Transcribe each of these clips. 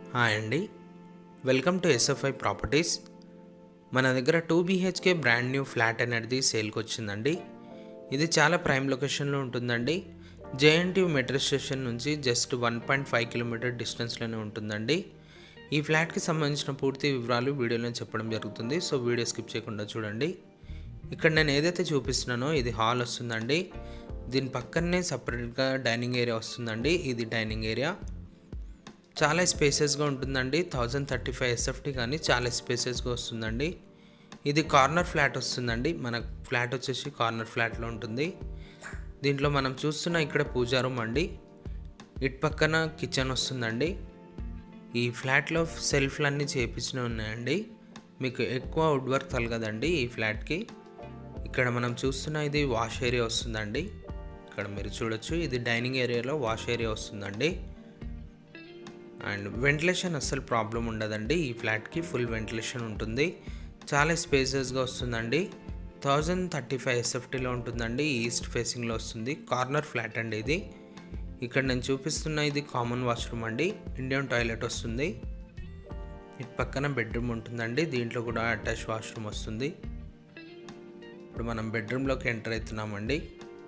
hi అండి welcome to SFI properties మన దగ్గర two BHK brand new flat అనేది సేల్కి వచ్చిందండి ఇది చాలా ప్రైమ్ లొకేషన్లో ఉంటుందండి జేఎన్టీయూ మెట్రో స్టేషన్ నుంచి just one point five kilometre డిస్టెన్స్లోనే ఉంటుందండి ఈ ఫ్లాట్కి సంబంధించిన పూర్తి వివరాలు వీడియోలో చెప్పడం జరుగుతుంది సో వీడియో స్కిప్ చేయకుండా చూడండి ఇక్కడ నేను ఏదైతే చూపిస్తున్నానో ఇది హాల్ వస్తుందండి దీని పక్కనే సపరేట్గా డైనింగ్ ఏరియా వస్తుందండి ఇది డైనింగ్ ఏరియా చాలా స్పేసెస్గా ఉంటుందండి థౌజండ్ థర్టీ ఫైవ్ ఎస్ఎఫ్టీ కానీ చాలా స్పేసెస్గా వస్తుందండి ఇది కార్నర్ ఫ్లాట్ వస్తుందండి మన ఫ్లాట్ వచ్చేసి కార్నర్ ఫ్లాట్లో ఉంటుంది దీంట్లో మనం చూస్తున్న ఇక్కడ పూజా రూమ్ అండి ఇటు పక్కన కిచెన్ వస్తుందండి ఈ ఫ్లాట్లో సెల్ఫ్లు అన్నీ చేపించిన ఉన్నాయండి మీకు ఎక్కువ వుడ్ వర్క్ తలగదండి ఈ ఫ్లాట్కి ఇక్కడ మనం చూస్తున్న ఇది వాష్ ఏరియా వస్తుందండి ఇక్కడ మీరు చూడొచ్చు ఇది డైనింగ్ ఏరియాలో వాష్ ఏరియా వస్తుందండి అండ్ వెంటిలేషన్ అస్సలు ప్రాబ్లం ఉండదండి ఈ ఫ్లాట్కి ఫుల్ వెంటిలేషన్ ఉంటుంది చాలా స్పేసెస్గా వస్తుందండి థౌజండ్ థర్టీ ఫైవ్ ఎస్ఎఫ్టీలో ఉంటుందండి ఈస్ట్ ఫేసింగ్లో వస్తుంది కార్నర్ ఫ్లాట్ అండి ఇది ఇక్కడ నేను చూపిస్తున్న ఇది కామన్ వాష్రూమ్ అండి ఇండియన్ టాయిలెట్ వస్తుంది ఇటు పక్కన బెడ్రూమ్ ఉంటుందండి దీంట్లో కూడా అటాచ్ వాష్రూమ్ వస్తుంది ఇప్పుడు మనం బెడ్రూమ్లోకి ఎంటర్ అవుతున్నామండి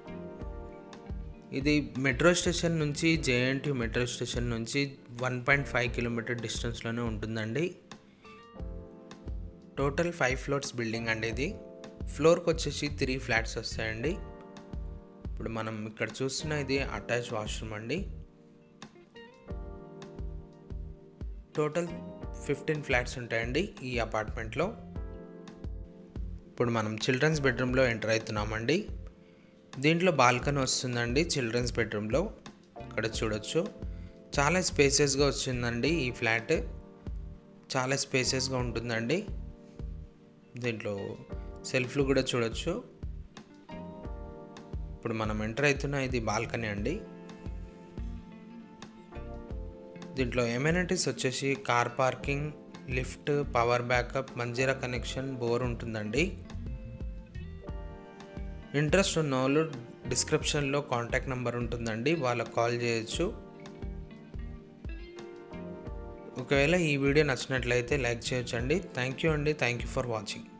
ఇది మెట్రో స్టేషన్ నుంచి జేఎన్టీ మెట్రో స్టేషన్ నుంచి వన్ పాయింట్ ఫైవ్ కిలోమీటర్ డిస్టెన్స్లోనే ఉంటుందండి టోటల్ ఫైవ్ ఫ్లోర్స్ బిల్డింగ్ అండి ఇది ఫ్లోర్కి వచ్చేసి త్రీ ఫ్లాట్స్ వస్తాయండి ఇప్పుడు మనం ఇక్కడ చూస్తున్న ఇది అటాచ్ వాష్రూమ్ అండి టోటల్ ఫిఫ్టీన్ ఫ్లాట్స్ ఉంటాయండి ఈ అపార్ట్మెంట్లో ఇప్పుడు మనం చిల్డ్రన్స్ బెడ్రూమ్లో ఎంటర్ అవుతున్నామండి దీంట్లో బాల్కనీ వస్తుందండి చిల్డ్రన్స్ బెడ్రూమ్లో ఇక్కడ చూడొచ్చు చాలా స్పేసెస్గా వచ్చిందండి ఈ ఫ్లాట్ చాలా స్పేసెస్గా ఉంటుందండి దీంట్లో సెల్ఫ్లు కూడా చూడొచ్చు ఇప్పుడు మనం ఎంటర్ అవుతున్న ఇది బాల్కనీ అండి దీంట్లో ఎమ్యూనిటీస్ వచ్చేసి car parking lift power backup Manjira connection bore ఉంటుందండి ఇంట్రెస్ట్ ఉన్న వాళ్ళు డిస్క్రిప్షన్లో కాంటాక్ట్ నెంబర్ ఉంటుందండి వాళ్ళకి కాల్ చేయొచ్చు ఒకవేళ ఈ వీడియో నచ్చినట్లయితే లైక్ చేయొచ్చండి థ్యాంక్ యూ అండి థ్యాంక్ యూ ఫర్ వాచింగ్